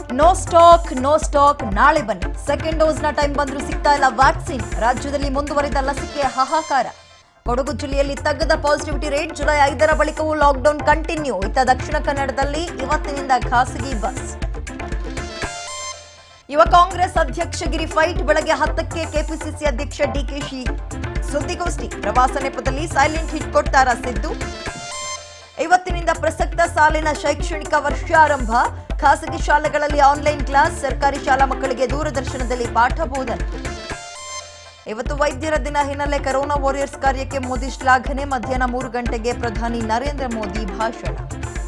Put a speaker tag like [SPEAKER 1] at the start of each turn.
[SPEAKER 1] no stock no stock ನಾಳೆ ಬನ್ನಿ second ಡೋಸ್ನ time ಬಂದರೂ ಸಿಗ್ತಾ ಇಲ್ಲ ವ್ಯಾಕ್ಸಿನ್ ರಾಜ್ಯದಲ್ಲಿ ಮುಂದುವರಿದ ಲಸಿಕೆ ಹಾಹಾಕಾರ ಕೊಡಗು ಜಿಲ್ಲೆಯಲ್ಲಿ ತಗ್ಗದ ಪಾಸಿಟಿವಿಟಿ ರೇಟ್ ಜುಲೈ ಐದರ ಬಳಿಕವೂ ಲಾಕ್ಡೌನ್ ಕಂಟಿನ್ಯೂ ಇತ್ತ ದಕ್ಷಿಣ ಕನ್ನಡದಲ್ಲಿ ಇವತ್ತಿನಿಂದ ಖಾಸಗಿ ಬಸ್ ಯುವ ಕಾಂಗ್ರೆಸ್ ಅಧ್ಯಕ್ಷ ಗಿರಿ ಫೈಟ್ ಬೆಳಗ್ಗೆ ಹತ್ತಕ್ಕೆ ಕೆಪಿಸಿಸಿ ಅಧ್ಯಕ್ಷ ಡಿಕೆಶಿ ಸುದ್ದಿಗೋಷ್ಠಿ ಪ್ರವಾಸ ನೆಪದಲ್ಲಿ ಸೈಲೆಂಟ್ ಹಿಟ್ ಕೊಟ್ಟಾರ ಸಿದ್ದು ಇವತ್ತಿನಿಂದ ಪ್ರಸಕ್ತ ಸಾಲಿನ ಶೈಕ್ಷಣಿಕ ವರ್ಷಾರಂಭ ಖಾಸಗಿ ಶಾಲೆಗಳಲ್ಲಿ ಆನ್ಲೈನ್ ಕ್ಲಾಸ್ ಸರ್ಕಾರಿ ಶಾಲಾ ಮಕ್ಕಳಿಗೆ ದೂರದರ್ಶನದಲ್ಲಿ ಪಾಠ ಬೋಧನೆ ಇವತ್ತು ವೈದ್ಯರ ದಿನ ಹಿನ್ನೆಲೆ ಕರೋನಾ ವಾರಿಯರ್ಸ್ ಕಾರ್ಯಕ್ಕೆ ಮೋದಿ ಶ್ಲಾಘನೆ ಮಧ್ಯಾಹ್ನ ಮೂರು ಗಂಟೆಗೆ ಪ್ರಧಾನಿ ನರೇಂದ್ರ ಮೋದಿ ಭಾಷಣ